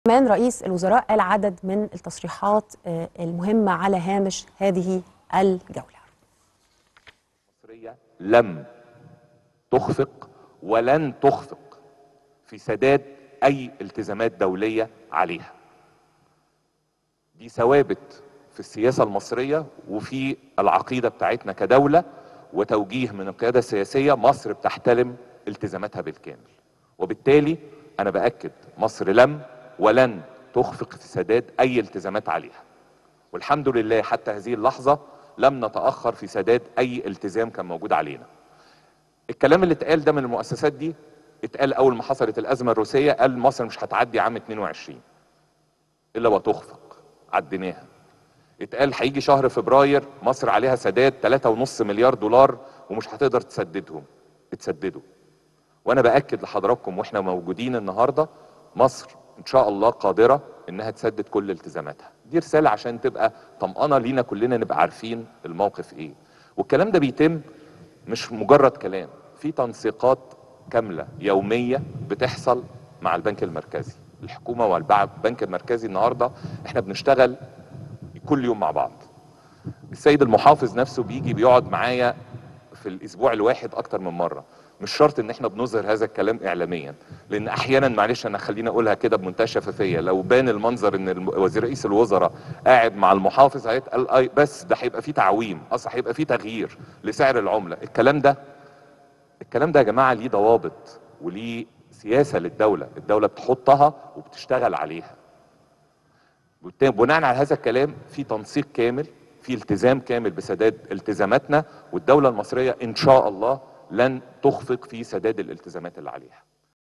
كمان رئيس الوزراء قال عدد من التصريحات آه، المهمة على هامش هذه الجولة المصرية لم تخفق ولن تخفق في سداد أي التزامات دولية عليها دي ثوابت في السياسة المصرية وفي العقيدة بتاعتنا كدولة وتوجيه من القيادة السياسية مصر بتحترم التزاماتها بالكامل وبالتالي أنا بأكد مصر لم ولن تخفق في سداد أي التزامات عليها والحمد لله حتى هذه اللحظة لم نتأخر في سداد أي التزام كان موجود علينا الكلام اللي اتقال ده من المؤسسات دي اتقال أول ما حصلت الأزمة الروسية قال مصر مش هتعدي عام 22 إلا وتخفق عديناها اتقال هيجي شهر فبراير مصر عليها سداد 3.5 مليار دولار ومش هتقدر تسددهم اتسددوا وانا باكد لحضراتكم واحنا موجودين النهارده مصر ان شاء الله قادره انها تسدد كل التزاماتها دي رساله عشان تبقى طمأنه لينا كلنا نبقى عارفين الموقف ايه والكلام ده بيتم مش مجرد كلام في تنسيقات كامله يوميه بتحصل مع البنك المركزي الحكومه والبنك المركزي النهارده احنا بنشتغل كل يوم مع بعض السيد المحافظ نفسه بيجي بيقعد معايا في الاسبوع الواحد اكتر من مره مش شرط ان احنا بنظهر هذا الكلام اعلاميا لان احيانا معلش انا خليني اقولها كده بمنتهى الشفافيه لو بان المنظر ان الم- وزير رئيس الوزراء قاعد مع المحافظ هيتقال اي بس ده هيبقى فيه تعويم اصل هيبقى فيه تغيير لسعر العمله الكلام ده الكلام ده يا جماعه ليه ضوابط وليه سياسه للدوله الدوله بتحطها وبتشتغل عليها وبالتالي بناء على هذا الكلام في تنسيق كامل في التزام كامل بسداد التزاماتنا والدوله المصريه ان شاء الله لن تخفق في سداد الالتزامات اللي عليها